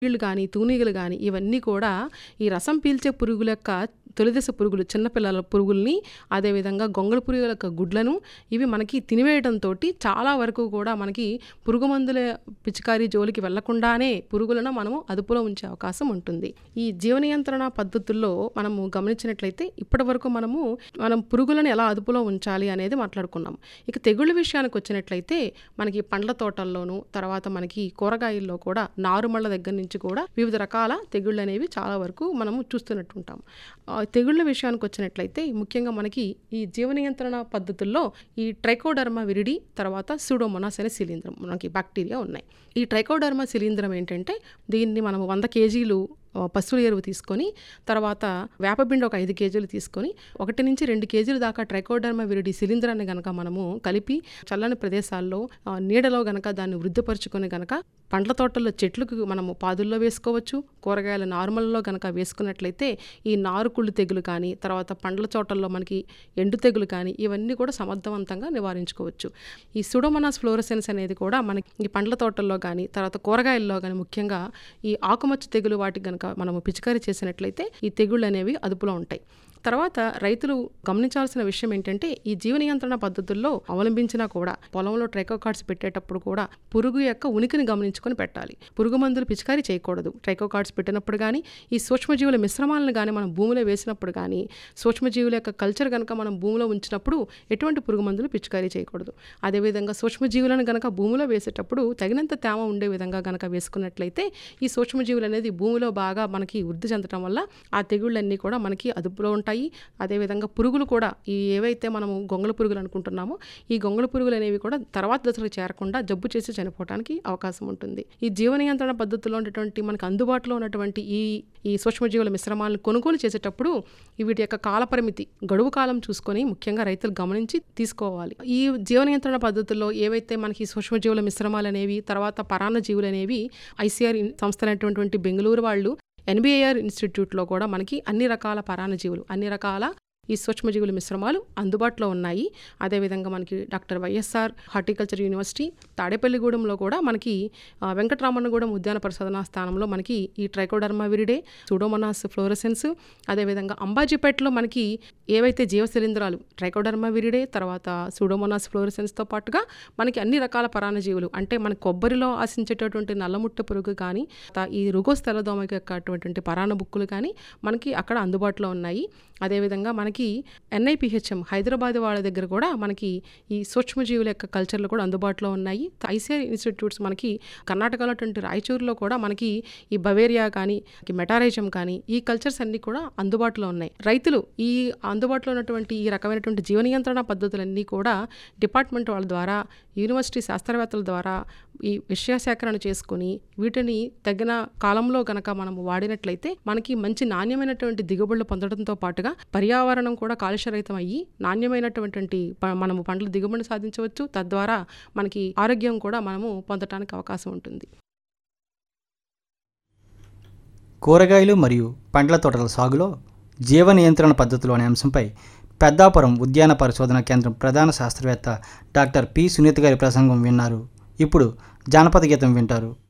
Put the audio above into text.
ఈళ్ళు కానీ తూనీగలు కానీ ఇవన్నీ కూడా ఈ రసం పీల్చే పురుగుల యొక్క తొలిదశ పురుగులు చిన్నపిల్లల పురుగుల్ని అదేవిధంగా గొంగళ పురుగుల యొక్క గుడ్లను ఇవి మనకి తినివేయడంతో చాలా వరకు కూడా మనకి పురుగు మందుల పిచికారీ జోలికి వెళ్లకుండానే పురుగులను మనము అదుపులో ఉంచే అవకాశం ఉంటుంది ఈ జీవ నియంత్రణ పద్ధతుల్లో మనము గమనించినట్లయితే ఇప్పటి వరకు మనము మనం పురుగులను ఎలా అదుపులో ఉంచాలి అనేది మాట్లాడుకున్నాం ఇక తెగుళ్ళ విషయానికి వచ్చినట్లయితే మనకి పండ్ల తోటల్లోనూ తర్వాత మనకి కూరగాయల్లో కూడా నారుమళ్ళ దగ్గర నుంచి కూడా వివిధ రకాల తెగుళ్ళు అనేవి చాలా వరకు మనము చూస్తున్నట్టు ఉంటాం ఆ, తెగుళ్ళ విషయానికి వచ్చినట్లయితే ముఖ్యంగా మనకి ఈ జీవ నియంత్రణ పద్ధతుల్లో ఈ ట్రైకోడర్మా విరిడి తర్వాత సూడోమోనాస్ అనే శిలీంద్రం మనకి బ్యాక్టీరియా ఉన్నాయి ఈ ట్రైకోడర్మా శిలీంద్రం ఏంటంటే దీన్ని మనం వంద కేజీలు ఆ, పశువుల ఎరువు తీసుకొని తర్వాత వేపపిండి ఒక ఐదు కేజీలు తీసుకొని ఒకటి నుంచి రెండు కేజీలు దాకా ట్రైకోడర్మా విరిడి శిలీంధ్రాన్ని గనక మనము కలిపి చల్లని ప్రదేశాల్లో ఆ, నీడలో గనక దాన్ని వృద్ధిపరుచుకొని గనక పండ్ల తోటల్లో చెట్లకు మనము పాదుల్లో వేసుకోవచ్చు కూరగాయల నార్మల్లో గనక వేసుకున్నట్లయితే ఈ నారుకుళ్ళు తెగులు కానీ తర్వాత పండ్ల తోటల్లో మనకి ఎండు తెగులు కానీ ఇవన్నీ కూడా సమర్థవంతంగా నివారించుకోవచ్చు ఈ సుడోమనాస్ ఫ్లోరసెన్స్ అనేది కూడా మనకి ఈ పండ్ల తోటల్లో కానీ తర్వాత కూరగాయల్లో కానీ ముఖ్యంగా ఈ ఆకుమచ్చ తెగులు వాటికి గనక మనము పిచికారీ చేసినట్లయితే ఈ తెగుళ్ళు అనేవి అదుపులో ఉంటాయి తర్వాత రైతులు గమనించాల్సిన విషయం ఏంటంటే ఈ జీవ నియంత్రణ పద్ధతుల్లో అవలంబించినా కూడా పొలంలో ట్రైకోకార్డ్స్ పెట్టేటప్పుడు కూడా పురుగు యొక్క ఉనికిని గమనించుకొని పెట్టాలి పురుగు మందులు పిచికారీ చేయకూడదు ట్రైకోకార్డ్స్ పెట్టినప్పుడు కానీ ఈ సూక్ష్మజీవుల మిశ్రమాలను కానీ మనం భూమిలో వేసినప్పుడు కానీ సూక్ష్మజీవుల యొక్క కల్చర్ కనుక మనం భూమిలో ఉంచినప్పుడు ఎటువంటి పురుగు మందులు పిచికారీ చేయకూడదు అదేవిధంగా సూక్ష్మజీవులను కనుక భూమిలో వేసేటప్పుడు తగినంత తేమ ఉండే విధంగా కనుక వేసుకున్నట్లయితే ఈ సూక్ష్మజీవులు అనేది భూమిలో బాగా మనకి వృద్ధి చెందడం వల్ల ఆ తెగుళ్ళన్నీ కూడా మనకి అదుపులో ఉంటాయి అదేవిధంగా పురుగులు కూడా ఈ ఏవైతే మనము గొంగళ పురుగులు అనుకుంటున్నామో ఈ గొంగళ పురుగులు అనేవి కూడా తర్వాత దశలకు చేరకుండా జబ్బు చేసి చనిపోవడానికి అవకాశం ఉంటుంది ఈ జీవ నియంత్రణ పద్ధతిలో ఉన్నటువంటి మనకు అందుబాటులో ఉన్నటువంటి ఈ ఈ సూక్ష్మజీవుల మిశ్రమాలను కొనుగోలు చేసేటప్పుడు ఈ వీటి యొక్క కాలపరిమితి గడువు కాలం చూసుకొని ముఖ్యంగా రైతులు గమనించి తీసుకోవాలి ఈ జీవ నియంత్రణ పద్ధతుల్లో ఏవైతే మనకి సూక్ష్మజీవుల మిశ్రమాలు అనేవి తర్వాత పరాన్న జీవులు అనేవి ఐసీఆర్ సంస్థలైనటువంటి బెంగళూరు వాళ్ళు ఎన్బిఐఆర్ ఇన్స్టిట్యూట్లో కూడా మనకి అన్ని రకాల పరాన్నజీవులు అన్ని రకాల ఈ సూక్ష్మజీవుల మిశ్రమాలు అందుబాటులో ఉన్నాయి అదేవిధంగా మనకి డాక్టర్ వైఎస్ఆర్ హార్టికల్చర్ యూనివర్సిటీ తాడేపల్లిగూడెంలో కూడా మనకి ఆ, వెంకటరామన్నగూడెం ఉద్యాన పరిశోధనా స్థానంలో మనకి ఈ ట్రైకోడర్మా విరిడే సూడోమోనాస్ ఫ్లోరసెన్స్ అదేవిధంగా అంబాజీపేటలో మనకి ఏవైతే జీవశిలీంధ్రాలు ట్రైకోడర్మా విరిడే తర్వాత సూడోమోనాస్ ఫ్లోరసెన్స్తో పాటుగా మనకి అన్ని రకాల పరాన్నజీవులు అంటే మన కొబ్బరిలో ఆశించేటటువంటి నల్లముట్ట పురుగు కానీ త- ఈ రుగోస్ తెల్లదోమకి అటువంటి పరాన్న బుక్కులు కానీ మనకి అక్కడ అందుబాటులో ఉన్నాయి అదేవిధంగా మనకి ఎన్ఐపిహెచ్ఎం హైదరాబాద్ వాళ్ళ దగ్గర కూడా మనకి ఈ సూక్ష్మజీవుల యొక్క కల్చర్లు కూడా అందుబాటులో ఉన్నాయి ఐసీఆర్ ఇన్స్టిట్యూట్స్ మనకి కర్ణాటకలో అటువంటి రాయచూరులో కూడా మనకి ఈ బవేరియా కానీ ఈ మెటారైజం కానీ ఈ కల్చర్స్ అన్నీ కూడా అందుబాటులో ఉన్నాయి రైతులు ఈ అందుబాటులో ఉన్నటువంటి ఈ రకమైనటువంటి జీవ నియంత్రణ పద్ధతులన్నీ కూడా డిపార్ట్మెంట్ వాళ్ళ ద్వారా యూనివర్సిటీ శాస్త్రవేత్తల ద్వారా ఈ విషయ సేకరణ చేసుకుని వీటిని తగిన కాలంలో గనక మనం వాడినట్లయితే మనకి మంచి నాణ్యమైనటువంటి దిగుబడులు పొందడంతో పాటుగా పర్యావరణం కూడా కాలుష్యరహితం అయ్యి నాణ్యమైనటువంటి ప- మనము పంటల దిగుబడిని సాధించవచ్చు తద్వారా మనకి ఆరోగ్యం కూడా మనము పొందడానికి అవకాశం ఉంటుంది కూరగాయలు మరియు పండ్ల తోటల సాగులో జీవ నియంత్రణ పద్ధతులు అనే అంశంపై పెద్దాపురం ఉద్యాన పరిశోధన కేంద్రం ప్రధాన శాస్త్రవేత్త డాక్టర్ పి సునీత గారి ప్రసంగం విన్నారు ఇప్పుడు జానపద గీతం వింటారు